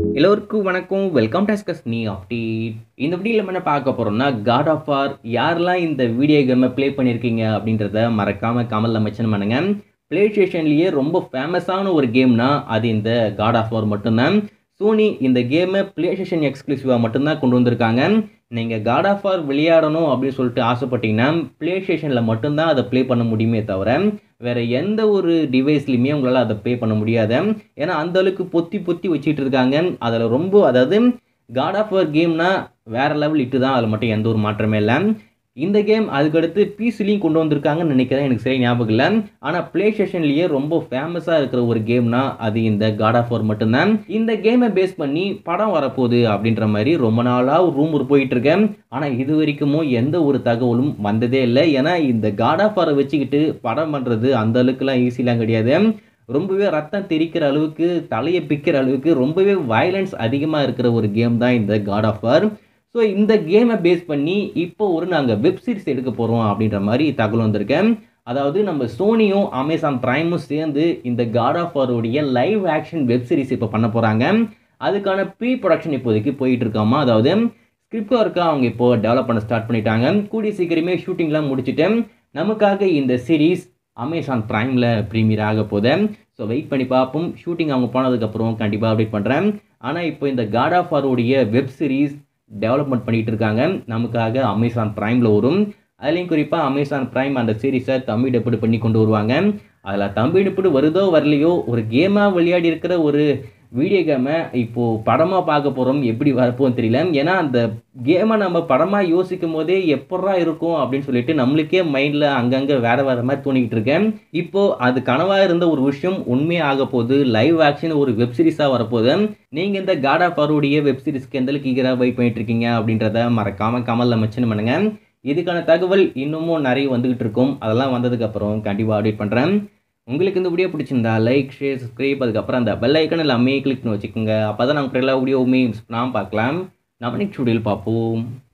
எல்லோருக்கும் வணக்கம் welcome tasks நீ அப்டேட் இந்த வீடியோவில் நம்ம என்ன பார்க்க போகிறோம்னா காட் ஆஃப் ஆர் யாரெல்லாம் இந்த வீடியோ கேமை ப்ளே பண்ணியிருக்கீங்க அப்படின்றத மறக்காமல் கமலில் மென்ஷன் பண்ணுங்க ப்ளே ஸ்டேஷன்லேயே ரொம்ப ஃபேமஸான ஒரு கேம்னா அது இந்த காட் ஆஃப் வார் மட்டும்தான் சோனி இந்த கேமை ப்ளே ஸ்டேஷன் எக்ஸ்க்ளூசிவாக மட்டும்தான் கொண்டு வந்திருக்காங்க நீங்கள் காட் ஆஃப் வார் விளையாடணும் அப்படின்னு சொல்லிட்டு ஆசைப்பட்டீங்கன்னா ப்ளே ஸ்டேஷனில் மட்டும்தான் அதை ப்ளே பண்ண முடியுமே தவிர வேறு எந்த ஒரு டிவைஸ்லையுமே உங்களால் அதை ப்ளே பண்ண முடியாது ஏன்னா அந்த அளவுக்கு பொத்தி பொத்தி வச்சுட்டு இருக்காங்க அதில் ரொம்ப அதாவது காட் ஆஃப் வார் கேம்னா வேற லெவல் இட்டு தான் அதில் மட்டும் எந்த ஒரு மாற்றமே இல்லை இந்த கேம் அதுக்கடுத்து பிசிலையும் கொண்டு வந்திருக்காங்கன்னு நினைக்கிறேன் எனக்கு சரி ஞாபகம் இல்லை ஆனால் ப்ளே ஸ்டேஷன்லேயே ரொம்ப ஃபேமஸாக இருக்கிற ஒரு கேம்னா அது இந்த காட் ஆஃப் வார் மட்டும்தான் இந்த கேமை பேஸ் பண்ணி படம் வரப்போகுது அப்படின்ற மாதிரி ரொம்ப நாளாக ஒரு ரூமர் போயிட்டு இருக்கேன் ஆனால் இது வரைக்கும் எந்த ஒரு தகவலும் வந்ததே இல்லை ஏன்னா இந்த காட் ஆஃப் வாரை வச்சுக்கிட்டு படம் பண்ணுறது அந்த அளவுக்குலாம் ஈஸிலாம் கிடையாது ரொம்பவே ரத்தம் தெரிக்கிற அளவுக்கு தலையை பிக்கிற அளவுக்கு ரொம்பவே வயலன்ஸ் அதிகமாக இருக்கிற ஒரு கேம் தான் இந்த காட் ஆஃப் வார் ஸோ இந்த கேமை பேஸ் பண்ணி இப்போ ஒரு நாங்கள் வெப் சீரிஸ் எடுக்க போகிறோம் அப்படின்ற மாதிரி தகவல் வந்திருக்கேன் அதாவது நம்ம சோனியும் அமேசான் ப்ரைமும் சேர்ந்து இந்த காட் ஆஃப் வாரோடைய லைவ் ஆக்ஷன் வெப் சீரிஸ் இப்போ பண்ண போகிறாங்க அதுக்கான ப்ரீ ப்ரொடக்ஷன் இப்போதைக்கு போயிட்டு இருக்காமா அதாவது ஸ்கிரிப்ட் ஒர்க்கை அவங்க இப்போ டெவலப் பண்ண ஸ்டார்ட் பண்ணிட்டாங்க கூடிய சீக்கிரமே ஷூட்டிங்லாம் முடிச்சுட்டு நமக்காக இந்த சீரீஸ் அமேசான் ப்ரைமில் ப்ரீமியர் ஆக போகுது ஸோ வெயிட் பண்ணி பார்ப்போம் ஷூட்டிங் அவங்க போனதுக்கப்புறம் கண்டிப்பாக அப்டேட் பண்ணுறேன் ஆனால் இப்போ இந்த காட் ஆஃப் வாரோடைய வெப் சீரிஸ் டெவலப்மெண்ட் பண்ணிகிட்டு இருக்காங்க நமக்காக அமேசான் ப்ரைமில் வரும் அதுலேயும் குறிப்பாக அமேசான் ப்ரைம் அந்த சீரீஸை தமிழ் டெப்புடு பண்ணி கொண்டு வருவாங்க அதில் தமிழ் டெப்புடு வருதோ வரலையோ ஒரு கேமாக விளையாடி இருக்கிற ஒரு வீடியோ கேமை இப்போது படமாக பார்க்க போகிறோம் எப்படி வரப்போன்னு தெரியல ஏன்னா அந்த கேமை நம்ம படமாக யோசிக்கும் போதே எப்படா இருக்கும் அப்படின்னு சொல்லிட்டு நம்மளுக்கே மைண்டில் அங்கங்கே வேறு வேறு மாதிரி தோணிக்கிட்டு இருக்கேன் இப்போது அது கனவாக இருந்த ஒரு விஷயம் உண்மையாக ஆக போகுது லைவ் ஆக்ஷன் ஒரு வெப் சீரிஸாக வரப்போகுது நீங்கள் இந்த காட் ஆஃப் வாரோடைய வெப் சீரிஸ்க்கு எந்த அளவுக்கு ஈகராக வெயிட் பண்ணிட்டு இருக்கீங்க அப்படின்றத மறக்காமல் கமலில் மென்ஷன் பண்ணுங்கள் இதுக்கான தகவல் இன்னமும் நிறைய வந்துகிட்டு இருக்கும் அதெல்லாம் வந்ததுக்கப்புறம் கண்டிப்பாக அப்டேட் பண்ணுறேன் உங்களுக்கு இந்த வீடியோ பிடிச்சிருந்தா லைக் ஷேர் சப்ஸ்கிரைப் அதுக்கப்புறம் அந்த பெல் ஐக்கன் எல்லாமே கிளிக் பண்ணி வச்சுக்கோங்க அப்போ தான் நாங்கள் எல்லா வீடியோவுமே மிஸ் பண்ணாமல் பார்க்கலாம் நம்ம நெக்ஸ்ட் வீடியோவில் பார்ப்போம்